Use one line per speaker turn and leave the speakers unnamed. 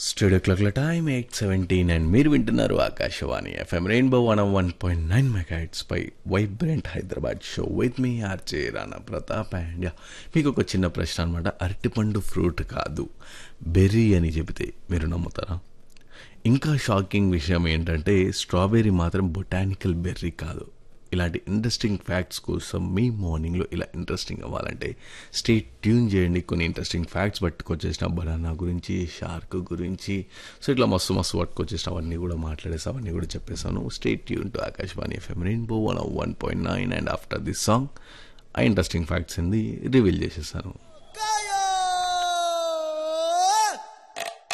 studio క్లాక్ల time eight seventeen and మీరు వింటున్నారు Akashvani FM rainbow one one point nine megahertz పై vibrant Hyderabad show with me RJ Rana Pratap and మీకు ఒక చిన్న ప్రశ్న అనమాట అరటిపండు ఫ్రూట్ కాదు బెర్రీ అని చెబితే మీరు నమ్ముతారా ఇంకా షాకింగ్ విషయం ఏంటంటే స్ట్రాబెర్రీ మాత్రం బొటానికల్ బెర్రీ కాదు ఇలాంటి ఇంట్రెస్టింగ్ ఫ్యాక్ట్స్ కోసం మీ మార్నింగ్లో ఇలా ఇంట్రెస్టింగ్ అవ్వాలంటే స్టేట్ ట్యూన్ చేయండి కొన్ని ఇంట్రెస్టింగ్ ఫ్యాక్ట్స్ పట్టుకొచ్చేసిన బనానా గురించి షార్క్ గురించి సో ఇట్లా మస్తు మస్తు పట్టుకొచ్చేసిన అవన్నీ కూడా మాట్లాడేసి అవన్నీ కూడా చెప్పేసాను stay tuned to Akashvani FM rainbow one one point nine and after this song ఆ ఇంట్రెస్టింగ్ ఫ్యాక్ట్స్ ఏంది రివీల్ చేసేసాను